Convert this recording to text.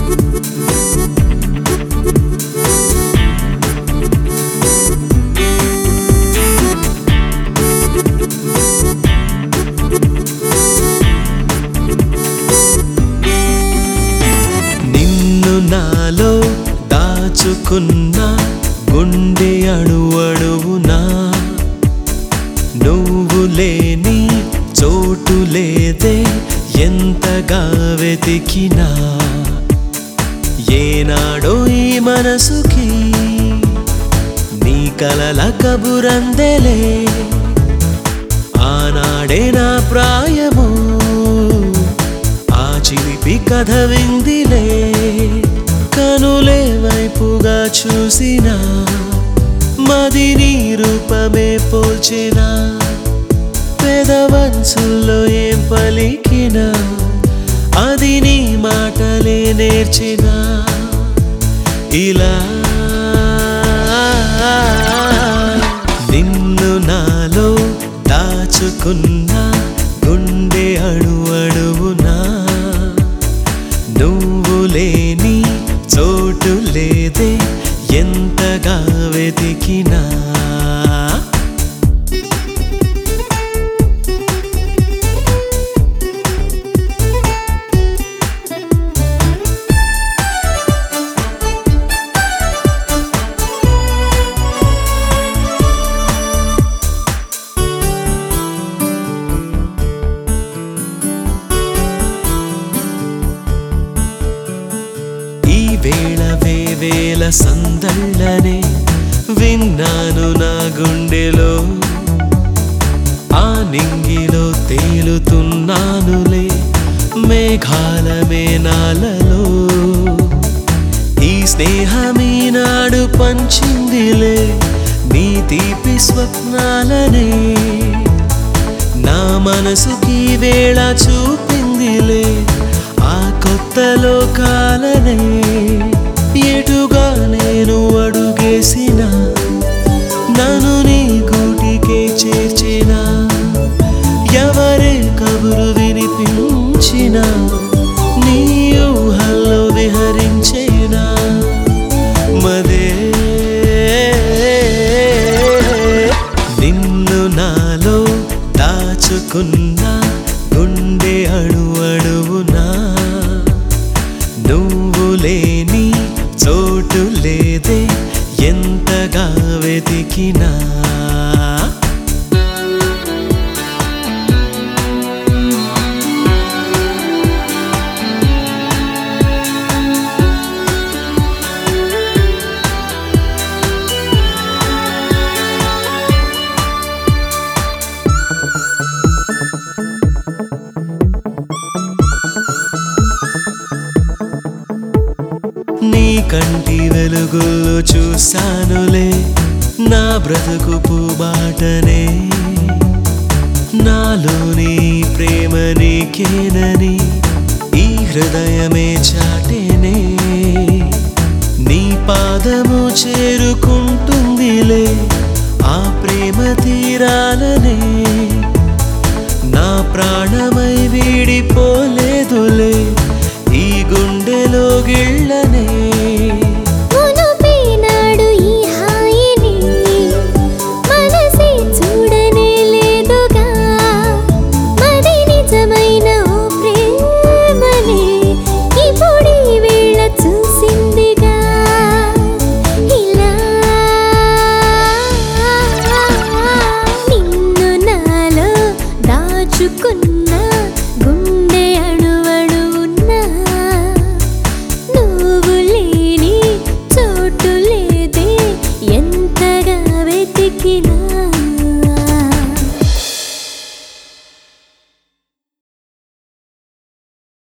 నిన్ను నాలో దాచుకున్న గుండె అణు అణువునా నువ్వు లేని చోటు లేదే ఎంతగా వెతికినా ఏనాడో ఈ మనసుకి నీ కలల కబురందెలే ఆనాడే నా ప్రాయము ఆ చిలిపి కథ విందిలే కనులే వైపుగా చూసిన మది నీ రూపమే పోల్చిన పెదవంచుల్లో ఏం పలికినా అది నీ మాటలే నేర్చిన ఇలా నిన్ను నాలో దాచుకున్న గుండె అణు అణువునా నువ్వు లేని చోటు లేదే ఎంతగా వెతికినా ఈ వేళ వేవేల సందళ్ళనే విన్నాను నా గుండెలో ఆ నింగిలో తేలుతున్నానులే మేఘాల మేనాలలో ఈ స్నేహమీనాడు పంచిందిలే నీ తీపి స్వప్నాలనే నా మనసుకి వేళ చూపిందిలే ఆ కొత్త లోకాలనే ఎటుగా నేను అడుగేసిన నన్ను నీ గూటికే చేర్చిన ఎవరే కబురు వినిపించిన నీ ఊహల్లో విహరించేనా మదే నిన్ను నాలో దాచుకున్న గుండె అణు అణువునా నువ్వు లేని చోటు లేదే ఎంతగా వెతికినా నీ కంటి వెలుగుల్లో చూశానులే నా బ్రతుకు పూబాటనే నాలోని ప్రేమ నీకేనని ఈ హృదయమే చాటేనే నీ పాదము చేరుకుంటుందిలే ఆ ప్రేమ తీరాలనే నా ప్రాణమై వీడిపోలేదులే